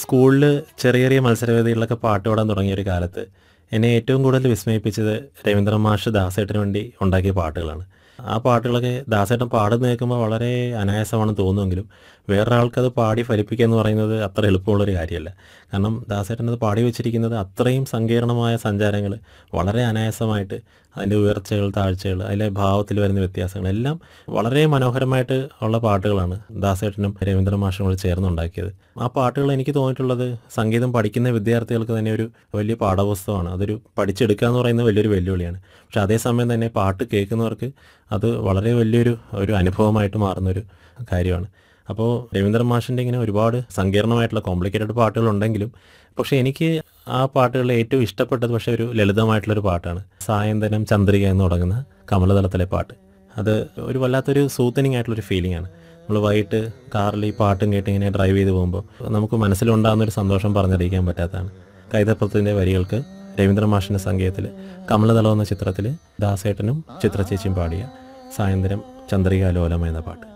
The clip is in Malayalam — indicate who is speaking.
Speaker 1: സ്കൂളിൽ ചെറിയ ചെറിയ മത്സരവേദികളിലൊക്കെ പാട്ട് പാടാൻ തുടങ്ങിയ ഒരു കാലത്ത് എന്നെ ഏറ്റവും കൂടുതൽ വിസ്മയിപ്പിച്ചത് രവീന്ദ്ര മാഷ് ദാസേട്ടന് വേണ്ടി ഉണ്ടാക്കിയ പാട്ടുകളാണ് ആ പാട്ടുകളൊക്കെ ദാസേട്ടൻ പാടുന്ന കേൾക്കുമ്പോൾ വളരെ അനായാസമാണെന്ന് തോന്നുമെങ്കിലും വേറൊരാൾക്ക് അത് പാടി ഫലിപ്പിക്കുക എന്ന് പറയുന്നത് അത്ര എളുപ്പമുള്ളൊരു കാര്യമല്ല കാരണം ദാസേട്ടൻ അത് പാടി വെച്ചിരിക്കുന്നത് അത്രയും സങ്കീർണമായ സഞ്ചാരങ്ങൾ വളരെ അനായാസമായിട്ട് അതിൻ്റെ ഉയർച്ചകൾ താഴ്ചകൾ അതിലെ ഭാവത്തിൽ വരുന്ന വ്യത്യാസങ്ങൾ എല്ലാം വളരെ മനോഹരമായിട്ട് ഉള്ള പാട്ടുകളാണ് ദാസേട്ടനും രവീന്ദ്ര മാഷും കൂടി ചേർന്നുണ്ടാക്കിയത് ആ പാട്ടുകൾ എനിക്ക് തോന്നിയിട്ടുള്ളത് സംഗീതം പഠിക്കുന്ന വിദ്യാർത്ഥികൾക്ക് തന്നെ ഒരു വലിയ പാഠപുസ്തകമാണ് അതൊരു പഠിച്ചെടുക്കുക എന്ന് പറയുന്നത് വലിയൊരു വെല്ലുവിളിയാണ് പക്ഷെ അതേസമയം തന്നെ പാട്ട് കേൾക്കുന്നവർക്ക് അത് വളരെ വലിയൊരു ഒരു അനുഭവമായിട്ട് മാറുന്നൊരു കാര്യമാണ് അപ്പോൾ രവീന്ദ്ര മാഷിൻ്റെ ഇങ്ങനെ ഒരുപാട് സങ്കീർണമായിട്ടുള്ള കോംപ്ലിക്കേറ്റഡ് പാട്ടുകളുണ്ടെങ്കിലും പക്ഷേ എനിക്ക് ആ പാട്ടുകളിൽ ഏറ്റവും ഇഷ്ടപ്പെട്ടത് പക്ഷേ ഒരു ലളിതമായിട്ടുള്ളൊരു പാട്ടാണ് സായന്തനം ചന്ദ്രിക എന്ന് തുടങ്ങുന്ന കമലതലത്തിലെ പാട്ട് അത് ഒരു വല്ലാത്തൊരു സൂത്തനിങ് ആയിട്ടുള്ളൊരു ഫീലിംഗ് ആണ് നമ്മൾ വൈകിട്ട് കാറിൽ ഈ പാട്ടും കേട്ട് ഇങ്ങനെ ഡ്രൈവ് ചെയ്ത് പോകുമ്പോൾ നമുക്ക് മനസ്സിലുണ്ടാകുന്ന ഒരു സന്തോഷം പറഞ്ഞറിയിക്കാൻ പറ്റാത്തതാണ് കൈതപ്പുറത്തിൻ്റെ വരികൾക്ക് രവീന്ദ്ര മാഷിൻ്റെ സംഗീതത്തിൽ കമലതളം എന്ന ചിത്രത്തിൽ ദാസേട്ടനും ചിത്രചേച്ചിയും പാടിയ സായന്തരം ചന്ദ്രിക ലോലം എന്ന പാട്ട്